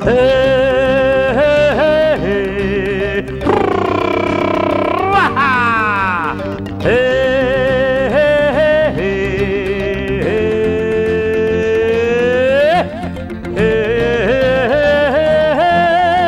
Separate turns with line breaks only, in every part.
ஹே, ஹே, ஹே, ஹே. ரஹா. ஹே, ஹே, ஹே, ஹே. ஹே, ஹே, ஹே, ஹே.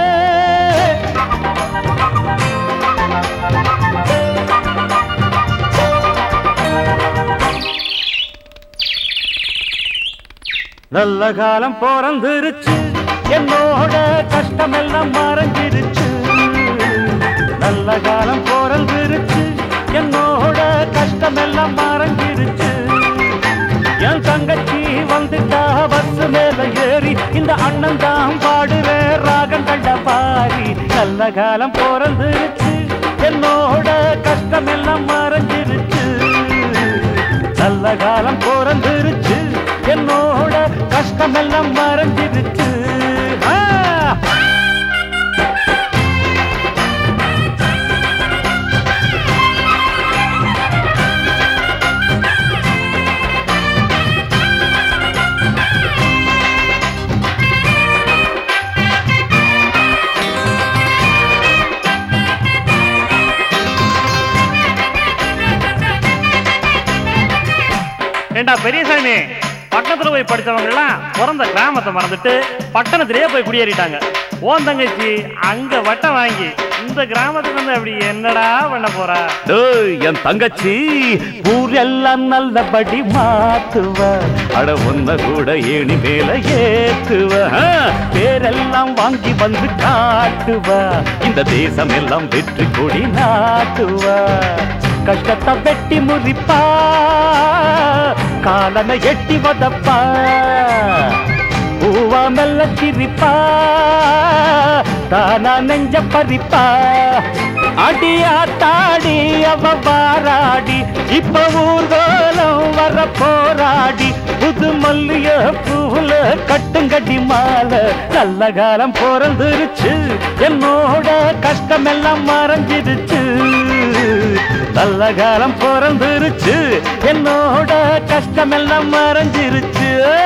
நல்ல காலம் பிறந்துருச்சு என்னோட கஷ்டமெல்லாம் மறைஞ்சிருச்சு நல்ல காலம் பிறந்துருச்சு என்னோட கஷ்டமெல்லாம் மறைஞ்சிருச்சு என் தங்கச்சி வந்துட்டா பஸ் மேல ஏறி இந்த அண்ணன் தான் பாடுவேன் ராகம் கண்ட பாரி நல்ல காலம் பிறந்துருச்சு என்னோட கஷ்டமெல்லாம் மறைஞ்சிருச்சு நல்ல காலம் பிறந்துருச்சு என்னோட கஷ்டமெல்லாம் மறைஞ்சிருச்சு ஆ!
ஏண்டா பெரியசாமி பக்கத்துல போய் படிச்சவங்க எல்லாம் பிறந்த கிராமத்தை மறந்துட்டு பட்டணத்திலேயே போய் குடியேறிட்டாங்க ஓன் தங்கச்சி அங்க வட்டம் வாங்கி இந்த கிராமத்துக்கு வந்து அப்படி என்னடா பண்ண போறா
டேய், என் தங்கச்சி ஊரெல்லாம் நல்லபடி மாத்துவ அட ஒன்ன கூட ஏணி மேல ஏத்துவ ஆ, பேரெல்லாம் வாங்கி வந்து காட்டுவ இந்த தேசம் எல்லாம் வெற்றி கொடி நாட்டுவ கஷ்டத்தை வெட்டி முறிப்பா காலனை எட்டி வதப்பா பூவா மெல்ல சிரிப்பா தானா நெஞ்ச பறிப்பா அடியா தாடி அவ வாராடி இப்ப ஊர்கோலம் வர போராடி புது மல்லிய பூவுல கட்டுங்கடி மாலை நல்ல காலம் பிறந்துருச்சு என்னோட கஷ்டமெல்லாம் மறைஞ்சிருச்சு நல்ல காலம் பிறந்துருச்சு என்னோட கஷ்டமெல்லாம் மறைஞ்சிருச்சு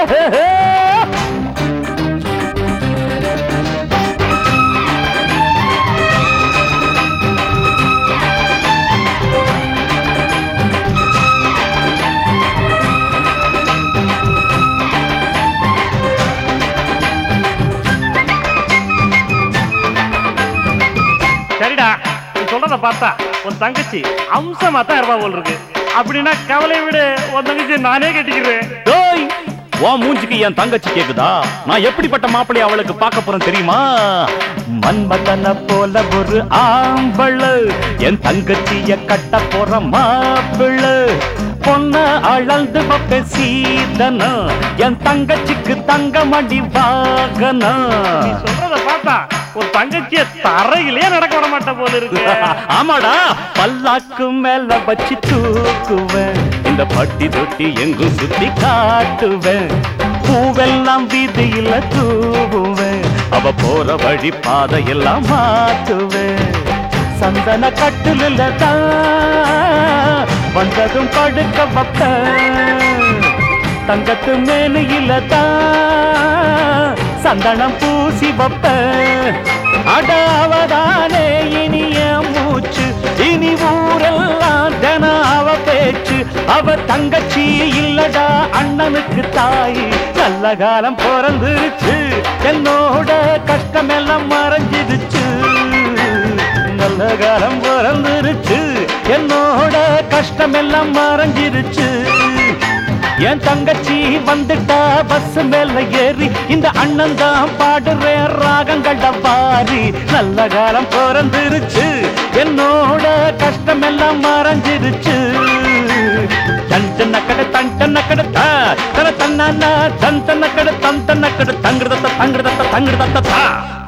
சரிடா நீ சொல்றத பார்த்தா உன் தங்கச்சி அம்சமா தான் இருப்பா போல் இருக்கு அப்படின்னா கவலை விடு உன் தங்கச்சி நானே கட்டிக்கிறேன்
டேய் உன் மூஞ்சிக்கு என் தங்கச்சி கேக்குதா நான் எப்படிப்பட்ட மாப்பிள்ளை அவளுக்கு பார்க்க போறேன் தெரியுமா மன்மதன போல ஒரு ஆம்பள என் தங்கச்சிய கட்ட போற மாப்பிள்ள பொண்ண அளந்து பப்ப சீதனா என் தங்கச்சிக்கு தங்க மடி
நீ
வாகனம்
சொல்றத பார்த்தா உன் தங்கச்சிய தரையிலே நடக்க விட மாட்ட போல இருக்கு
ஆமாடா பல்லாக்கு மேல வச்சு தூக்குவேன் இந்த பட்டி தொட்டி எங்கும் சுத்தி காட்டுவேன் பூவெல்லாம் வீதியில தூவுவேன் அவ போற வழி பாதையெல்லாம் மாத்துவேன் சந்தன கட்டுல தான் வந்ததும் படுக்க வைப்பேன் தங்கத்து மேலையில தான் சந்தனம் பூசி வைப்ப அடாவதானே இனிய மூச்சு இனி ஊரெல்லாம் தின அவ பேச்சு அவ தங்கச்சி இல்லடா அண்ணனுக்கு தாய் நல்ல காலம் பிறந்துருச்சு என்னோட கஷ்டமெல்லாம் மறைஞ்சிருச்சு நல்ல காலம் பிறந்துருச்சு என்னோட கஷ்டமெல்லாம் மறைஞ்சிருச்சு என் தங்கச்சி வந்துட்டா பஸ் மேல ஏறி இந்த அண்ணன் தான் பாடுறேன் ராகங்கள்ட பாரி நல்ல காலம் பிறந்துருச்சு என்னோட கஷ்டம் எல்லாம் மறைஞ்சிருச்சு தன் கட தன் கட தன தன்னா தன் தன்ன கட தன் தன்ன கட தங்கிருதத்த தங்கிருதத்த தங்கிருதத்த தா